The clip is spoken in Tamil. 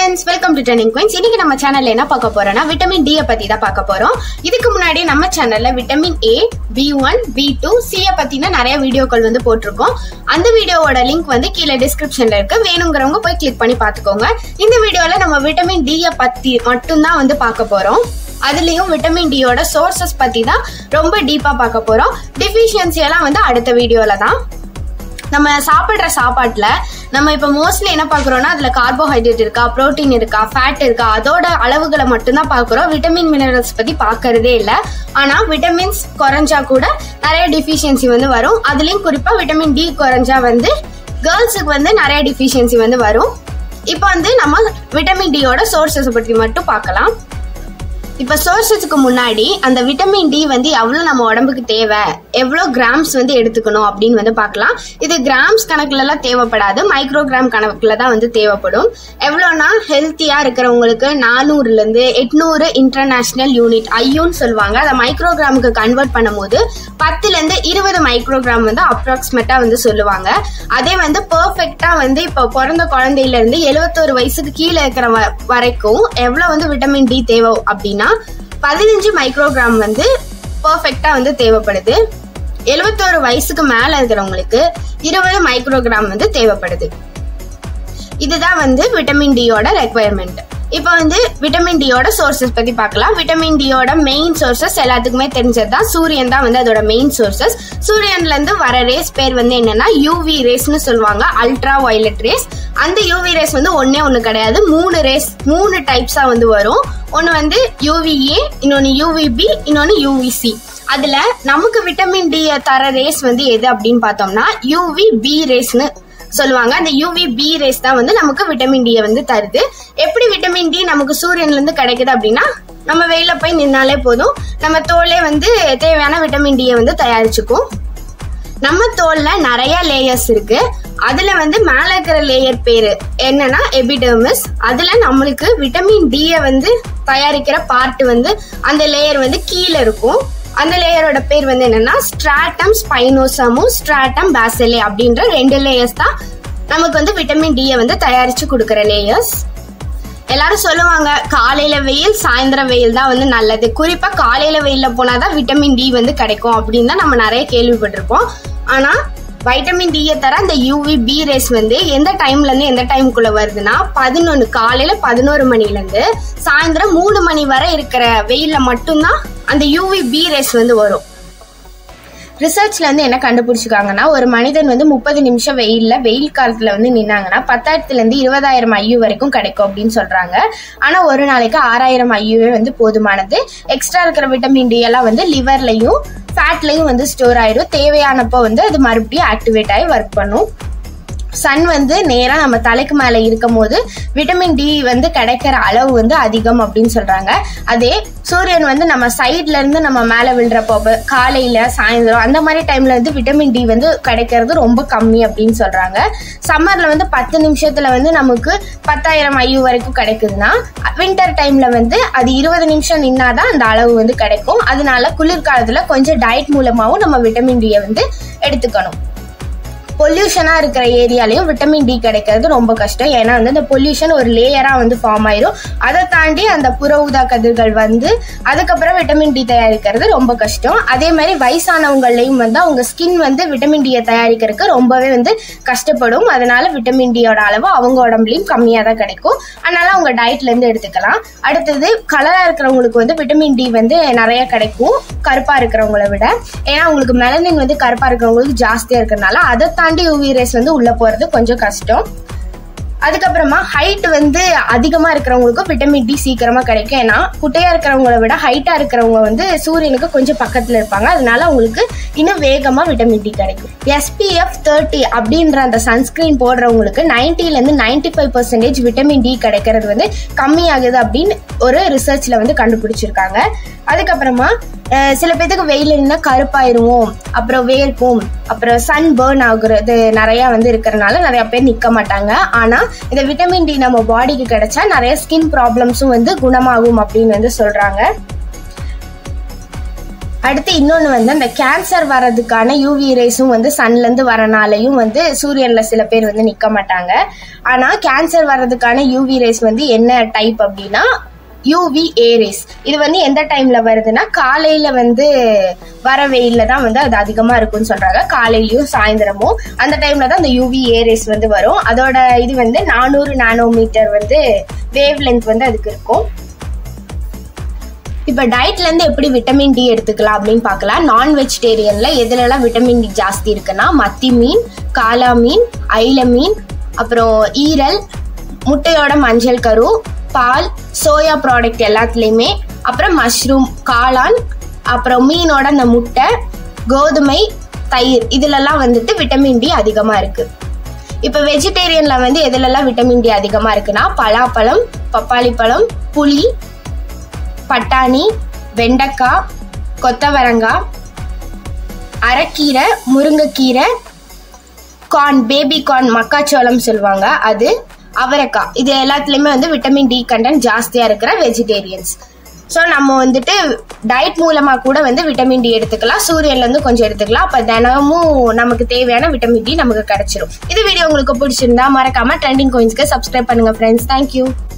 friends welcome to turning queens இன்னைக்கு நம்ம சேனல்ல என்ன பார்க்க போறோம்னா விட்டமின் டி பத்தி தான் பார்க்க போறோம் இதுக்கு முன்னாடி நம்ம சேனல்ல vitamin A B one B two C பத்தின நிறைய வீடியோக்கள் வந்து போட்டிருக்கோம் அந்த வீடியோவோட லிங்க் வந்து கீழே டிஸ்கிரிப்ஷன்ல இருக்கு வேணுங்கிறவங்க போய் கிளிக் பண்ணி பார்த்துக்கோங்க இந்த வீடியோல நம்ம விட்டமின் டி பத்தி மட்டும்தான் வந்து பார்க்க போறோம் அதுலயும் விட்டமின் டியோட சோர்சஸ் பத்தி தான் ரொம்ப டீப்பா பார்க்க போறோம் டிஃபிஷியன்சி எல்லாம் வந்து அடுத்த வீடியோல தான் நம்ம சாப்பிட்ற சாப்பாட்டுல நம்ம இப்போ மோஸ்ட்லி என்ன பார்க்குறோம்னா அதில் கார்போஹைட்ரேட் இருக்கா புரோட்டீன் இருக்கா ஃபேட் இருக்கா அதோட அளவுகளை மட்டும்தான் பார்க்குறோம் விட்டமின் மினரல்ஸ் பற்றி பார்க்கறதே இல்லை ஆனால் விட்டமின்ஸ் குறைஞ்சா கூட நிறைய டிஃபிஷியன்சி வந்து வரும் அதுலேயும் குறிப்பாக விட்டமின் டி குறைஞ்சா வந்து கேர்ள்ஸுக்கு வந்து நிறைய டிஃபிஷியன்சி வந்து வரும் இப்போ வந்து நம்ம விட்டமின் டியோட சோர்சஸ் பற்றி மட்டும் பார்க்கலாம் இப்போ சோர்சஸுக்கு முன்னாடி அந்த விட்டமின் டி வந்து எவ்வளோ நம்ம உடம்புக்கு தேவை எவ்வளோ கிராம்ஸ் வந்து எடுத்துக்கணும் அப்படின்னு வந்து பார்க்கலாம் இது கிராம்ஸ் கணக்குலலாம் தேவைப்படாது மைக்ரோகிராம் கணக்குல தான் வந்து தேவைப்படும் எவ்வளோனா ஹெல்த்தியாக இருக்கிறவங்களுக்கு நானூறுலேருந்து எட்நூறு இன்டர்நேஷ்னல் யூனிட் ஐயூன்னு சொல்லுவாங்க அதை மைக்ரோகிராமுக்கு கன்வெர்ட் பண்ணும்போது பத்துலேருந்து இருபது மைக்ரோகிராம் வந்து அப்ராக்சிமேட்டாக வந்து சொல்லுவாங்க அதே வந்து பர்ஃபெக்டாக வந்து இப்போ பிறந்த குழந்தையிலேருந்து எழுபத்தோரு வயசுக்கு கீழே இருக்கிற வ- வரைக்கும் எவ்வளோ வந்து விட்டமின் டி தேவை அப்படின்னா பதினஞ்சு மைக்ரோகிராம் வந்து பர்ஃபெக்டா வந்து தேவைப்படுது எழுபத்தோரு வயசுக்கு மேல இருக்கிறவங்களுக்கு இருபது மைக்ரோகிராம் வந்து தேவைப்படுது இதுதான் வந்து விட்டமின் டியோட ரெக்குவயர்மெண்ட் இப்போ வந்து விட்டமின் டியோட சோர்சஸ் பத்தி பார்க்கலாம் விட்டமின் டியோட மெயின் சோர்சஸ் எல்லாத்துக்குமே தெரிஞ்சது தான் சூரியன் தான் வந்து அதோட மெயின் சோர்சஸ் சூரியன்ல இருந்து வர ரேஸ் பேர் வந்து என்னன்னா யூவி ரேஸ்னு சொல்லுவாங்க அல்ட்ரா வயலட் ரேஸ் அந்த யூவி ரேஸ் வந்து ஒன்னே ஒன்று கிடையாது மூணு ரேஸ் மூணு டைப்ஸா வந்து வரும் ஒன்று வந்து யூவிஏ இன்னொன்று யூவிபி இன்னொன்று யூவிசி அதுல நமக்கு விட்டமின் டி தர ரேஸ் வந்து எது அப்படின்னு பார்த்தோம்னா யூவி பி ரேஸ்னு சொல்லுவாங்க அந்த யூவி பி ரேஸ் தான் வந்து நமக்கு விட்டமின் டி வந்து தருது எப்படி விட்டமின் டி நமக்கு சூரியன்ல இருந்து கிடைக்குது அப்படின்னா நம்ம வெயில போய் நின்னாலே போதும் நம்ம தோலே வந்து தேவையான விட்டமின் டியை வந்து தயாரிச்சுக்கும் நம்ம தோல்ல நிறைய லேயர்ஸ் இருக்கு அதுல வந்து மேல இருக்கிற லேயர் பேரு என்னன்னா எபிடர்மிஸ் அதுல நம்மளுக்கு விட்டமின் டி வந்து தயாரிக்கிற பார்ட் வந்து அந்த லேயர் வந்து கீழே இருக்கும் அந்த லேயரோட பேர் வந்து என்னன்னா ஸ்ட்ராட்டம் ஸ்பைனோசமும் ஸ்ட்ராட்டம் பேசலே அப்படின்ற ரெண்டு லேயர்ஸ் தான் நமக்கு வந்து விட்டமின் டி வந்து தயாரிச்சு கொடுக்குற லேயர்ஸ் எல்லாரும் சொல்லுவாங்க காலையில வெயில் சாயந்தரம் வெயில் தான் வந்து நல்லது குறிப்பா காலையில வெயில்ல போனாதான் விட்டமின் டி வந்து கிடைக்கும் அப்படின்னு தான் நம்ம நிறைய கேள்விப்பட்டிருப்போம் ஆனா வைட்டமின் டியை தர அந்த யூவி பி ரேஸ் வந்து எந்த டைம்ல இருந்து எந்த டைமுக்குள்ள வருதுன்னா பதினொன்று காலையில பதினோரு மணில இருந்து சாயந்தரம் மூணு மணி வரை இருக்கிற வெயில்ல மட்டும்தான் அந்த யூவி பி ரேஸ் வந்து வரும் ரிசர்ச்ல வந்து என்ன கண்டுபிடிச்சிருக்காங்கன்னா ஒரு மனிதன் வந்து முப்பது நிமிஷம் வெயில்ல வெயில் காலத்துல வந்து நின்னாங்கன்னா பத்தாயிரத்துல இருந்து இருபதாயிரம் ஐயு வரைக்கும் கிடைக்கும் அப்படின்னு சொல்றாங்க ஆனா ஒரு நாளைக்கு ஆறாயிரம் ஐயுவே வந்து போதுமானது எக்ஸ்ட்ரா இருக்கிற விட்டமின் டி எல்லாம் வந்து லிவர்லயும் ஃபேட்லயும் வந்து ஸ்டோர் ஆயிரும் தேவையானப்போ வந்து அது மறுபடியும் ஆக்டிவேட் ஆகி ஒர்க் பண்ணும் சன் வந்து நேரா நம்ம தலைக்கு மேல இருக்கும் போது விட்டமின் டி வந்து கிடைக்கிற அளவு வந்து அதிகம் அப்படின்னு சொல்றாங்க அதே சூரியன் வந்து நம்ம சைட்ல இருந்து நம்ம மேல விழுறப்போ அப்ப காலையில சாயந்தரம் அந்த மாதிரி டைம்ல வந்து விட்டமின் டி வந்து கிடைக்கிறது ரொம்ப கம்மி அப்படின்னு சொல்றாங்க சம்மர்ல வந்து பத்து நிமிஷத்துல வந்து நமக்கு பத்தாயிரம் ஐயு வரைக்கும் கிடைக்குதுன்னா வின்டர் டைம்ல வந்து அது இருபது நிமிஷம் நின்னாதான் அந்த அளவு வந்து கிடைக்கும் அதனால குளிர்காலத்துல கொஞ்சம் டயட் மூலமாவும் நம்ம விட்டமின் டியை வந்து எடுத்துக்கணும் பொல்யூஷனா இருக்கிற ஏரியாலையும் விட்டமின் டி கிடைக்கிறது ரொம்ப கஷ்டம் ஏன்னா வந்து அந்த பொல்யூஷன் ஒரு லேயரா வந்து ஃபார்ம் ஆயிரும் அதை தாண்டி அந்த புற ஊதா கதிர்கள் வந்து அதுக்கப்புறம் விட்டமின் டி தயாரிக்கிறது ரொம்ப கஷ்டம் அதே மாதிரி வயசானவங்களையும் வந்து அவங்க ஸ்கின் வந்து விட்டமின் டியை தயாரிக்கிறதுக்கு ரொம்பவே வந்து கஷ்டப்படும் அதனால விட்டமின் டியோட அளவு அவங்க உடம்புலயும் கம்மியா தான் கிடைக்கும் அதனால அவங்க டயட்ல இருந்து எடுத்துக்கலாம் அடுத்தது கலரா இருக்கிறவங்களுக்கு வந்து விட்டமின் டி வந்து நிறைய கிடைக்கும் கருப்பா இருக்கிறவங்கள விட ஏன்னா அவங்களுக்கு மெலனின் வந்து கருப்பா இருக்கிறவங்களுக்கு ஜாஸ்தியா இருக்கிறதுனால அதை தாண்டி யூவி ரேஸ் வந்து உள்ள போறது கொஞ்சம் கஷ்டம் அதுக்கப்புறமா ஹைட் வந்து அதிகமா இருக்கிறவங்களுக்கு விட்டமின் டி சீக்கிரமா கிடைக்கும் ஏன்னா குட்டையா இருக்கிறவங்கள விட ஹைட்டா இருக்கிறவங்க வந்து சூரியனுக்கு கொஞ்சம் பக்கத்துல இருப்பாங்க அதனால அவங்களுக்கு இன்னும் வேகமா விட்டமின் டி கிடைக்கும் எஸ்பிஎஃப் தேர்ட்டி அப்படின்ற அந்த சன்ஸ்கிரீன் போடுறவங்களுக்கு 90 ல இருந்து ninety five percentage vitamin D கிடைக்கிறது வந்து கம்மியாகுது அப்படின்னு ஒரு ரிசர்ச்ல வந்து கண்டுபிடிச்சிருக்காங்க அதுக்கப்புறமா அஹ், சில பேத்துக்கு வெயில் நின்னா கருப்பாயிருவோம் அப்புறம் வேர்க்கும் அப்புறம் சன் பேர்ன் ஆகுறது நிறைய வந்து இருக்கிறனால நிறைய பேர் நிக்க மாட்டாங்க ஆனா இந்த விட்டமின் டி நம்ம பாடிக்கு கிடைச்சா நிறைய ஸ்கின் ப்ராப்ளம்ஸும் வந்து குணமாகும் அப்படின்னு வந்து சொல்றாங்க அடுத்து இன்னொன்று வந்து அந்த கேன்சர் வர்றதுக்கான யூவி ரேஸும் வந்து சன்லேருந்து வரனாலையும் வந்து சூரியனில் சில பேர் வந்து நிற்க மாட்டாங்க ஆனால் கேன்சர் வர்றதுக்கான யூவி ரேஸ் வந்து என்ன டைப் அப்படின்னா யூவி ஏ ரேஸ் இது வந்து எந்த டைம்ல வருதுன்னா காலையில வந்து வர வெயில்ல தான் வந்து அது அதிகமா இருக்கும்னு சொல்றாங்க காலையிலயும் சாயந்தரமும் அந்த டைம்ல தான் அந்த யூவி ஏ ரேஸ் வந்து வரும் அதோட இது வந்து நானூறு நானோமீட்டர் வந்து வேவ் லென்த் வந்து அதுக்கு இருக்கும் இப்போ டயட்ல இருந்து எப்படி விட்டமின் டி எடுத்துக்கலாம் அப்படின்னு பார்க்கலாம் நான் வெஜிடேரியன்ல எதுலலாம் விட்டமின் டி ஜாஸ்தி இருக்குன்னா மத்தி மீன் காளா மீன் ஐல மீன் அப்புறம் ஈரல் முட்டையோட மஞ்சள் கரு பால் சோயா ப்ராடக்ட் எல்லாத்துலேயுமே அப்புறம் மஷ்ரூம் காளான் அப்புறம் மீனோட அந்த முட்டை கோதுமை தயிர் இதுலலாம் வந்துட்டு விட்டமின் டி அதிகமாக இருக்கு இப்போ வெஜிடேரியன்ல வந்து எதுலலாம் விட்டமின் டி அதிகமாக இருக்குன்னா பலாப்பழம் பப்பாளி பழம் புளி பட்டாணி வெண்டைக்காய் கொத்தவரங்காய் அரைக்கீரை முருங்கைக்கீரை கார்ன் பேபி கார்ன் மக்காச்சோளம் சொல்லுவாங்க அது அவரைக்காய் இது எல்லாத்துலேயுமே வந்து விட்டமின் டி கண்டென்ட் ஜாஸ்தியாக இருக்கிற வெஜிடேரியன்ஸ் ஸோ நம்ம வந்துட்டு டயட் மூலமாக கூட வந்து விட்டமின் டி எடுத்துக்கலாம் சூரியன்லேருந்து கொஞ்சம் எடுத்துக்கலாம் அப்போ தினமும் நமக்கு தேவையான விட்டமின் டி நமக்கு கிடைச்சிரும் இது வீடியோ உங்களுக்கு பிடிச்சிருந்தா மறக்காம ட்ரெண்டிங் கோயின்ஸ்க்கு சப்ஸ்கிரைப் பண்ணுங்க ஃப்ரெண்ட்ஸ் தேங்க்யூ